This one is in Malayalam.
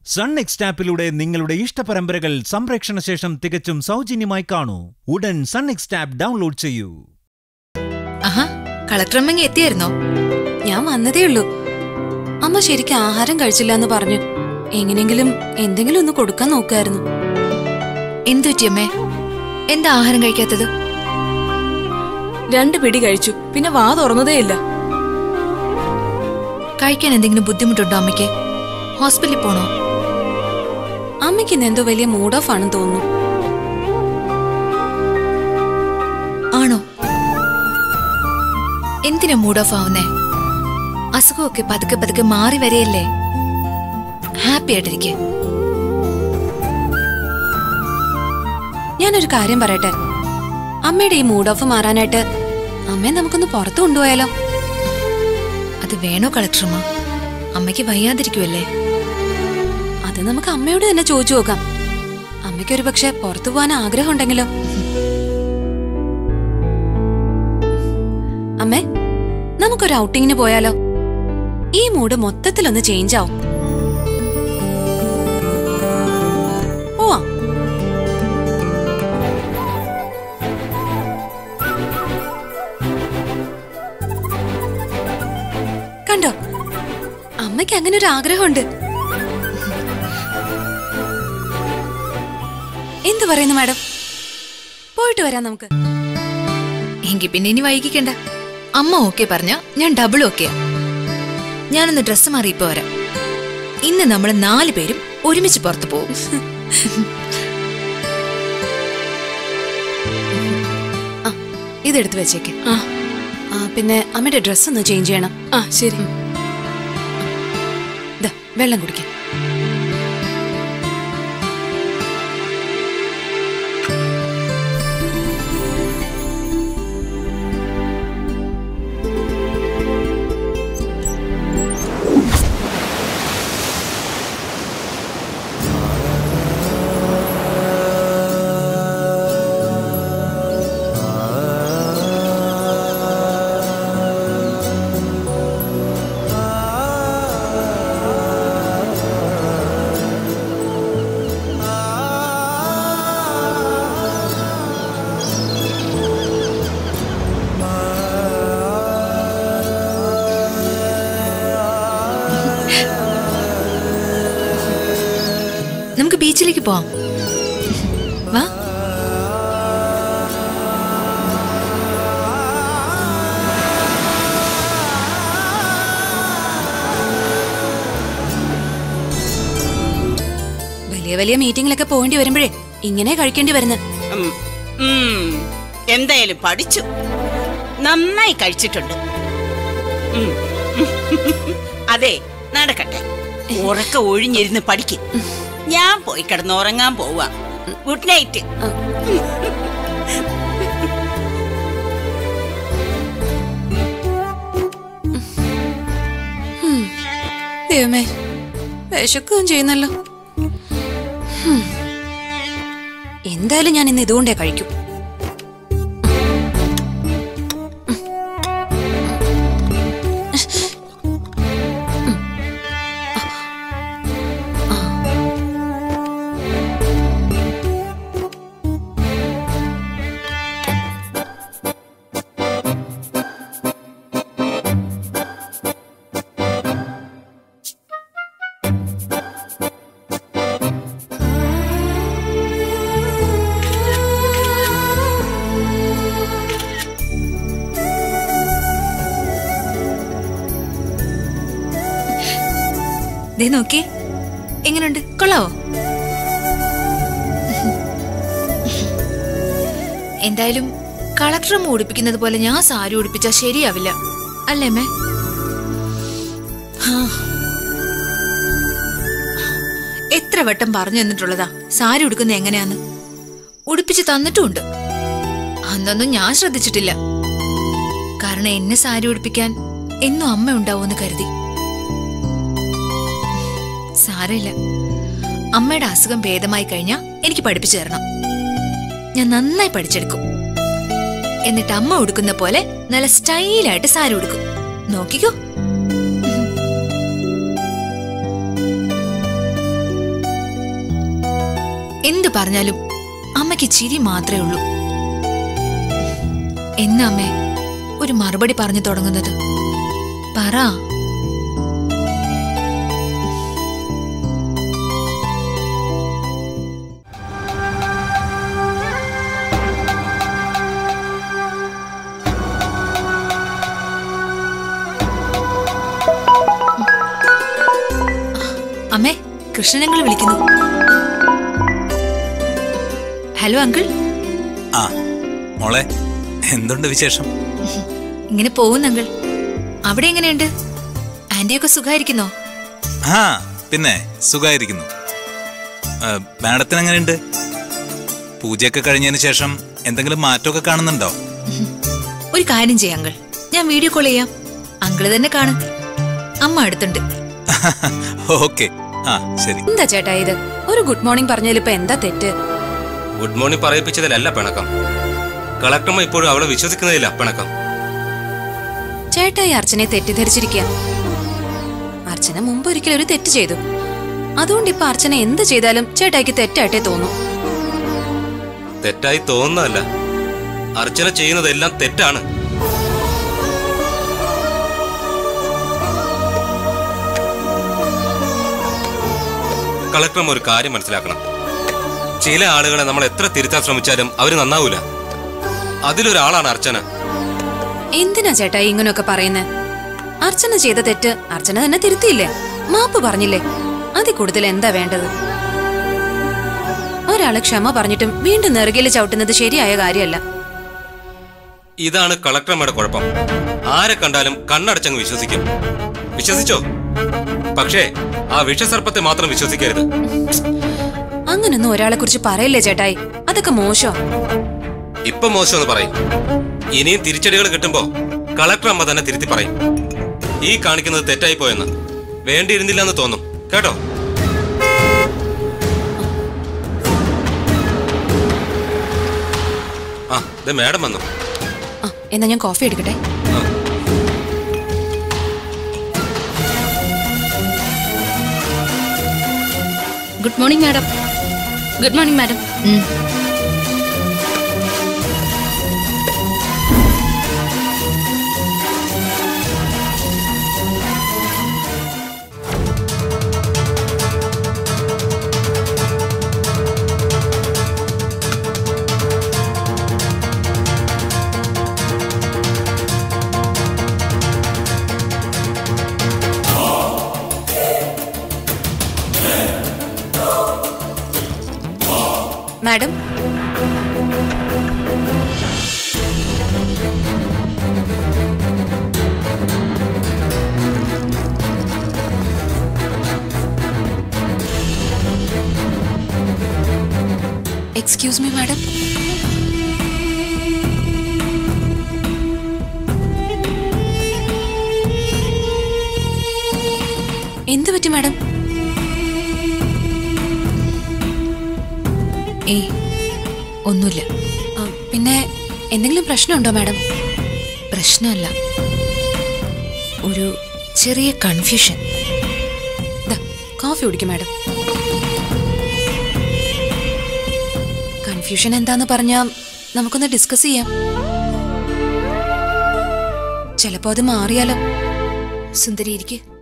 സൺ നെക്സ്റ്റ് ആപ്പിലൂടെ നിങ്ങളുടെ ഇഷ്ടപരമ്പരകൾ സംപ്രേക്ഷണ ശേഷം തികച്ചും സൗജന്യമായി കാണൂ ഉടൻ സൺ നെക്സ്റ്റ് ആപ്പ് ഡൗൺലോഡ് ചെയ്യൂ ആഹാ കളക്ടർ അമ്മങ്ങി എത്തിയായിരുന്നോ ഞാൻ വന്നതേ ഉള്ളൂ അമ്മ ശരിക്കും ആഹാരം കഴിച്ചില്ല എന്ന് പറഞ്ഞു എങ്ങനെങ്കിലും എന്തെങ്കിലും ഒന്ന് കൊടുക്കാൻ നോക്കായിരുന്നു എന്തു പറ്റിയമ്മേ എന്താ ആഹാരം കഴിക്കാത്തത് രണ്ട് പിടി കഴിച്ചു പിന്നെ വാ തുറന്നതേ ഇല്ല കഴിക്കാൻ എന്തെങ്കിലും ബുദ്ധിമുട്ടുണ്ടോ അമ്മയ്ക്ക് ഹോസ്പിറ്റലിൽ പോണോ അമ്മയ്ക്ക് ഇന്ന് എന്തോ വലിയ മൂഡ് ഓഫ് ആണെന്ന് തോന്നുന്നു ആണോ എന്തിനാ മൂഡ് ഓഫ് ആവുന്നേ അസുഖമൊക്കെ പതുക്കെ പതുക്കെ മാറി വരെയല്ലേ ഹാപ്പി ആയിട്ടിരിക്കെ ഞാനൊരു കാര്യം പറയട്ടെ അമ്മയുടെ ഈ മൂഡ് ഓഫ് മാറാനായിട്ട് അമ്മയെ നമുക്കൊന്ന് പുറത്തു കൊണ്ടുപോയാലോ അത് വേണോ കളക്ടർമ്മ അമ്മയ്ക്ക് വയ്യാതിരിക്കുമല്ലേ അത് നമുക്ക് അമ്മയോട് തന്നെ ചോദിച്ചു നോക്കാം അമ്മയ്ക്ക് ഒരു പക്ഷെ പുറത്തു പോകാൻ ആഗ്രഹം ഉണ്ടെങ്കിലോ അമ്മേ നമുക്കൊരു ഔട്ടിങ്ങിന് പോയാലോ ഈ മൂഡ് മൊത്തത്തിലൊന്ന് ചേഞ്ച് ആവും പോവാം കണ്ടോ അമ്മയ്ക്ക് അങ്ങനെ ഒരു ആഗ്രഹമുണ്ട് എന്തു പറയുന്നു മാഡം പോയിട്ട് വരാം നമുക്ക് എങ്കിൽ പിന്നെ ഇനി വൈകിക്കണ്ട അമ്മ ഓക്കെ പറഞ്ഞ ഞാൻ ഡബിൾ ഓക്കെയാ ഞാനൊന്ന് ഡ്രസ്സ് മാറി ഇപ്പൊ വരാം ഇന്ന് നമ്മൾ നാല് പേരും ഒരുമിച്ച് പുറത്തു പോകും ആ ഇതെടുത്ത് വെച്ചേക്ക് ആ ആ പിന്നെ അമ്മയുടെ ഡ്രസ്സ് ഒന്ന് ചേഞ്ച് ചെയ്യണം ആ ശരി ദാ, വെള്ളം കുടിക്കാം നമുക്ക് ബീച്ചിലേക്ക് പോവാം വാ വലിയ വലിയ മീറ്റിംഗിലൊക്കെ പോകേണ്ടി വരുമ്പോഴേ ഇങ്ങനെ കഴിക്കേണ്ടി വരുന്നത് ഉം. ഉം. എന്തായാലും പഠിച്ചു നന്നായി കഴിച്ചിട്ടുണ്ട് ഉം. അതെ നടക്കട്ടെ ഉറക്ക ഒഴിഞ്ഞിരുന്ന് പഠിക്കും ഞാൻ പോയി കിടന്ന് ഉറങ്ങാൻ പോവാ ഗുഡ് നൈറ്റ് ദൈവമേ വിശക്കുകയും ചെയ്യുന്നല്ലോ ഹും. എന്തായാലും ഞാൻ ഇന്ന് ഇതുകൊണ്ടേ കഴിക്കും ദേ നോക്കി എങ്ങനെയുണ്ട് കൊള്ളാവോ എന്തായാലും കളക്ടർ ഉടുപ്പിക്കുന്നത് പോലെ ഞാൻ സാരി ഉടുപ്പിച്ചാൽ ശരിയാവില്ല അല്ലേ അമ്മേ ഹാ. എത്ര വട്ടം പറഞ്ഞു തന്നിട്ടുള്ളതാ സാരി ഉടുക്കുന്ന എങ്ങനെയാന്ന് ഉടുപ്പിച്ച് തന്നിട്ടുമുണ്ട് അന്നൊന്നും ഞാൻ ശ്രദ്ധിച്ചിട്ടില്ല കാരണം എന്നെ സാരി ഉടുപ്പിക്കാൻ എന്നും അമ്മ ഉണ്ടാവുമെന്ന് കരുതി സാരമില്ല അമ്മയുടെ അസുഖം ഭേദമായി കഴിഞ്ഞാൽ എനിക്ക് പഠിപ്പിച്ചു തരണം ഞാൻ നന്നായി പഠിച്ചെടുക്കും എന്നിട്ട് അമ്മ ഉടുക്കുന്ന പോലെ നല്ല സ്റ്റൈലായിട്ട് സാരി ഉടുക്കും നോക്കിക്കോ എന്ത് പറഞ്ഞാലും അമ്മയ്ക്ക് ചിരി മാത്രമേ ഉള്ളൂ എന്നാ അമ്മേ ഒരു മറുപടി പറഞ്ഞു തുടങ്ങുന്നത് പറ അമ്മേ കൃഷ്ണനങ്ങൾ വിളിക്കുന്നു ഹലോ അങ്കിൾ ആ മോളെ എന്തുണ്ട് വിശേഷം ഇങ്ങനെ പോകുന്നു അങ്കിൾ അവിടെ എങ്ങനെയുണ്ട് ആന്റിയൊക്കെ സുഖായിരിക്കുന്നോ ആ പിന്നെ സുഖമായിരിക്കുന്നു ആ, മാഡത്തിന് എങ്ങനെയുണ്ട് പൂജയൊക്കെ കഴിഞ്ഞതിന് ശേഷം എന്തെങ്കിലും മാറ്റമൊക്കെ കാണുന്നുണ്ടോ ഒരു കാര്യം ചെയ്യാം അങ്കിൾ ഞാൻ വീഡിയോ കോൾ ചെയ്യാം അങ്കിള് തന്നെ കാണും അമ്മ അടുത്തുണ്ട് ഓക്കെ ആ ശരി എന്താ ചേട്ടാ ഇത് ഒരു ഗുഡ് മോർണിംഗ് പറഞ്ഞതിൽ ഇപ്പൊ എന്താ തെറ്റ് ഗുഡ് മോർണിംഗ് പറയിപ്പിച്ചതിലല്ല പിണക്കം കളക്ടർമ്മ ഇപ്പോഴും അവളെ വിശ്വസിക്കുന്നതില്ല പിണക്കം ചേട്ടാ ഈ അർച്ചനെ തെറ്റിദ്ധരിച്ചിരിക്കുക അർച്ചന മുമ്പ് ഒരിക്കലും ഒരു തെറ്റ് ചെയ്തു അതുകൊണ്ട് ഇപ്പൊ അർച്ചന എന്ത് ചെയ്താലും ചേട്ടായിക്ക് തെറ്റായിട്ടേ തോന്നും തെറ്റായി തോന്നുന്നതല്ല അർച്ചന ചെയ്യുന്നതെല്ലാം തെറ്റാണ് കളക്ടർമ്മ ഒരു കാര്യം മനസ്സിലാക്കണം ചില ആളുകളെ നമ്മൾ എത്ര തിരുത്താൻ ശ്രമിച്ചാലും അവര് നന്നാവൂല അതിലൊരാളാണ് അർച്ചന എന്തിനാ ചേട്ടാ ഇങ്ങനെയൊക്കെ പറയുന്നത് അർച്ചന ചെയ്ത തെറ്റ് അർച്ചന തന്നെ തിരുത്തിയില്ലേ മാപ്പ് പറഞ്ഞില്ലേ അതിൽ കൂടുതൽ എന്താ വേണ്ടത് ഒരാള് ക്ഷമ പറഞ്ഞിട്ടും വീണ്ടും നെറുകയിൽ ചവിട്ടുന്നത് ശരിയായ കാര്യമല്ല ഇതാണ് കളക്ടർമ്മയുടെ കുഴപ്പം ആരെ കണ്ടാലും കണ്ണടച്ചങ്ങ് വിശ്വസിക്കും വിശ്വസിച്ചോ പക്ഷേ ആ വിഷസർപ്പത്തെ മാത്രം വിശ്വസിക്കരുത് അങ്ങനൊന്നും ഒരാളെ കുറിച്ച് പറയില്ലേ ചേട്ടായി അതൊക്കെ മോശം ഇപ്പൊ മോശമെന്ന് പറയും ഇനിയും തിരിച്ചടികൾ കിട്ടുമ്പോ കളക്ടർ അമ്മ തന്നെ തിരുത്തി പറയും ഈ കാണിക്കുന്നത് തെറ്റായി പോയെന്ന് വേണ്ടിയിരുന്നില്ല എന്ന് തോന്നും കേട്ടോ ആ ഇത് മാഡം വന്നു ആ എന്നാ ഞാൻ കോഫി എടുക്കട്ടെ ആ. Good morning madam good morning madam madam excuse me madam എന്ത് പറ്റി മാഡം ഏയ് ഒന്നുമില്ല ആ, പിന്നെ എന്തെങ്കിലും പ്രശ്നമുണ്ടോ മാഡം പ്രശ്നമല്ല ഒരു ചെറിയ കൺഫ്യൂഷൻ ദാ, കോഫി കുടിക്കും മാഡം കൺഫ്യൂഷൻ എന്താന്ന് പറഞ്ഞാ നമുക്കൊന്ന് ഡിസ്കസ് ചെയ്യാം ചിലപ്പോ അത് മാറിയാലോ സുന്ദരി ഇരിക്ക്